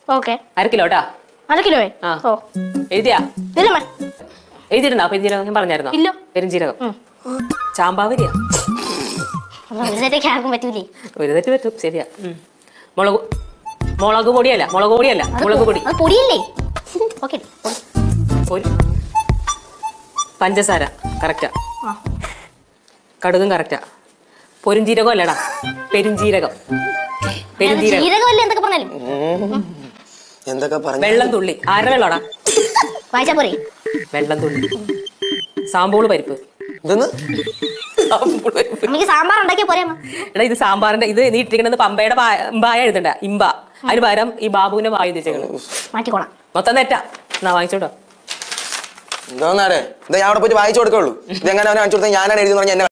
Okay അര kilo കേട്ടാ അര കിലോയെ ആ. ഓ എഴുതിയാ ഇല്ലമ്മേ എഴുതിയിട്ടുണ്ടോ പെരുംജീരകം ഞാൻ പറഞ്ഞായിരുന്നോ ഇല്ല. പെരുംജീരകം ഉം. ചാമ്പാവരിയാ ഒരു തെറ്റൊക്കെ ആർക്കും പറ്റൂലേ ഒരു തെറ്റ് പറ്റും ശരിയാ ഉം. മുളക് മുളക് പൊടിയല്ല മുളക് പൊടിയല്ല അത് മുളക് പൊ- പൊടി അത് പൊടിയല്ലേ ഓക്കെ ഒരു പഞ്ചസാര കറക്റ്റാ ആ കടുകും കറക്റ്റാ പൊരുംജീരകം അല്ലടാ പെരുംജീരകം പെരുംജീരകം ജീരകമല്ലേ എന്തൊക്കെ പറഞ്ഞാലും എന്തൊക്കെ പറഞ്ഞു വെള്ളം തുള്ളി ആരുടെ വെള്ളോടാ വായിച്ചാ പോരെ വെള്ളം തുള്ളി സാമ്പോള് പരിപ്പ് ഇതെന്ന് സാമ്പോള് പരിപ്പ് നമുക്ക് സാമ്പാർ ഉണ്ടാക്കിയാ പോരെ അമ്മ എടാ ഇത് സാമ്പാറിന്റെ ഇത് നീ ഇട്ടിരിക്കുന്നത് പമ്പയുടെ പായ- ഇമ്പായ എഴുതണ്ട ഇമ്പ അതിന് പകരം ഈ ബാബുവിന്റെ വായു ഉദ്ദേശിക്കണം മാറ്റിക്കോളാം മൊത്തം തെറ്റാ എന്നാ വാങ്ങിച്ചോട്ടോ എന്തോന്നാടേ ഇത് ഞാൻ അവിടെ പോയിട്ട് വായിച്ചു കൊടുക്കുള്ളൂ ഇതെങ്ങനെ അവനെ കാണിച്ചു കൊടുത്താൽ ഞാനാണ് എഴുതി പറഞ്ഞാൽ എന്നെ